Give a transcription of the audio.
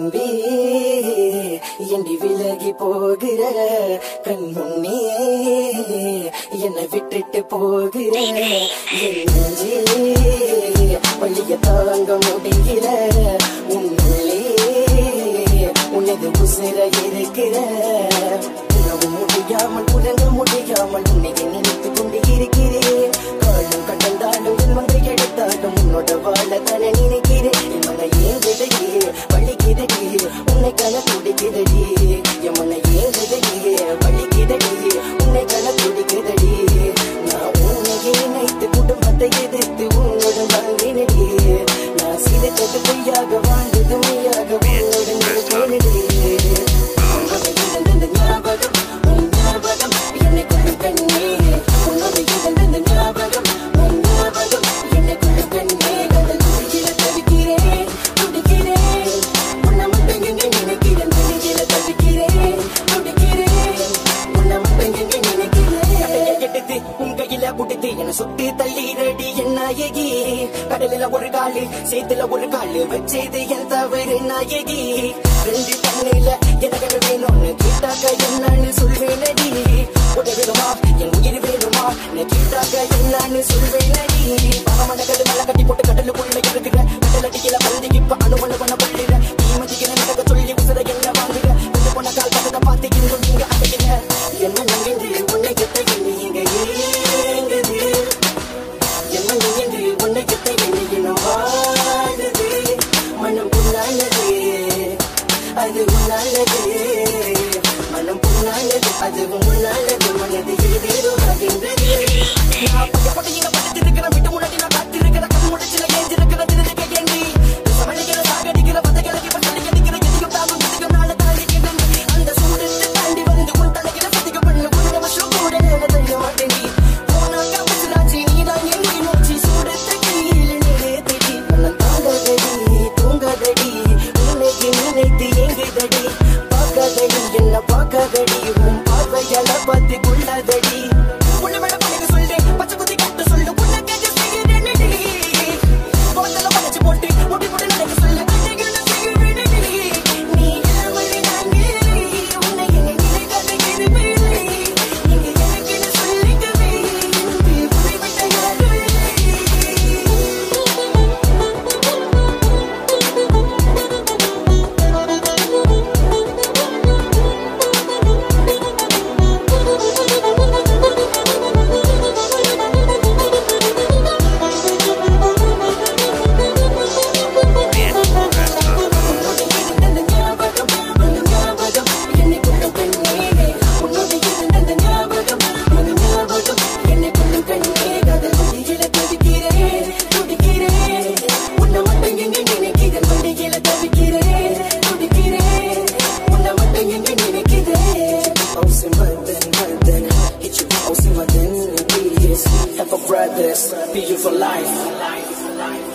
அன்பே எண்டி விலகி போகிற கண் முன்னே என்னை விட்டுட்டு போகிற என் நெஞ்சே வழிய தாங்க முடிகிற உன்னே உனது உசிர இருக்கிற உணவும் முடியாமல் உறங்க முடியாமல் உன்னை நினைத்து கொண்டு இருக்கிறேன் காலம் கடந்தாலும் ஜென்மங்களை எடுத்தாலும் உன்னோட வாழ தானே நினைக்கிறேன் என் மன ஏங்குதடி வலிக்குதடி உன்னை கண துடிக்குதடி என் மன ஏங்குதடி வலிக்குதடி உன்னை கண துடிக்குதடி நான் உன்னை நினைத்து குடும்பத்தை எதிர்த்து உன்னுடன் வாழ்ந்தினடி நான் சிரித்தது பொய்யாக வாழ்ந்தது மெய்யாக உன்னுடன் போனடி உன்னோட இருந்த ஞாபகம் உன் ஞாபகம் என்னை கொண்டு கண்ணே உன்னோட இருந்த ஞாபகம் உன் ஞாபகம் என்னை கொண்டு கண்ணே கடல் துடிக்கிற தவிக்கிறேன் துடிக்கிறேன் உன்னை மட்டும் எங்க நினைக்கிறேன் துடிக்கிற தவிக்கிறேன் துடிக்கிறேன் உன்னை மட்டும் எங்க நினைக்கிறேன் எடுத்து உன் கையில புடித்து என்ன சுட்டு தள்ளிரடி என் நாயகி கடலில ஒரு காலு சேத்துல ஒரு காலு வச்சது என் தவறு நாயகி ரெண்டு கண்ணுல எனக்கு வேணும்னு கேட்டாக்க என்னன்னு சொல்வேனடி உதவிடுமா என் உயிர் வேணுமா நீ கேட்டாக்க என்னன்னு சொல்வேனடி பகமனகது மலை கட்டி போட்டு கடலுக்குள்ள இருக்கிற கடல் அடிக்கல பந்தி இப்ப அணுவன பண்ண பள்ளிற தீமதிக்கிற நடக்க சொல்லி உசுர என்ன வாங்குற கொஞ்சம் போன கால் பக்கத்தை பார்த்து இன்னும் நீங்க அடைக்கிற என்ன நங்கின்று உன்னை கிட்ட எண்ணி இங்க ஏங்குது என்ன நங்கின்று உன்னை கிட்ட எண்ணி இன்னும் வாழுது மனம் புண்ணானது அது உன்னானது மனம் புண்ணானது அது உன்னானது மனது ஏதேதோ ஆகின்றது நான் பட்டப்பட்டு இங்க படுத்திருக்கிற விட்டு முன்னாடி நான் காத்திருக்கிற கண் முடிச்சுல ஏஞ்சிருக்கிற திருதுக்க ஏண்டி சமணிக்கிற சாகடிக்கிற பதகிழக்கு இப்ப சொல்லி எதிக்கிற எதியும் தாங்கும் எதியும் நாள தாண்டி கிடந்து அந்த சூடத்தை தாண்டி வந்து உன் தலையில சதிக்க பண்ணு ஒரு நிமிஷம் கூட நேர தள்ள மாட்டேன் போனாக்கா பசுராட்சி நீதான் எங்கி நோச்சி சூடத்தை கையில் நிறுத்தடி மனம் தாங்காதடி தூங்காதடி உன்னைக்கு நினைத்து எங்குதடி பார்க்காதடி என்ன பார்க்காதடி உன் பார்வையால பார்த்து கொள்ளாதடி உன்னை மேல பணிக்கு சொல்லு பச்சை குத்தி கட்டு சொல்லு உன்னை கேட்க செய்கிறேனடி கோத்தல படைச்சு போட்டு முடி முடி நடக்க சொல்லு கட்டைகளை செய்கிறேனடி நீ யாவரை நான் இல்லை உன்னை என்னை நினைக்காத எதுவுமே இல்லை நீங்க எனக்கு சொல்லிக்கவே என்று புரிவிட்ட யாரும் இல்லை Brothers, be you for life.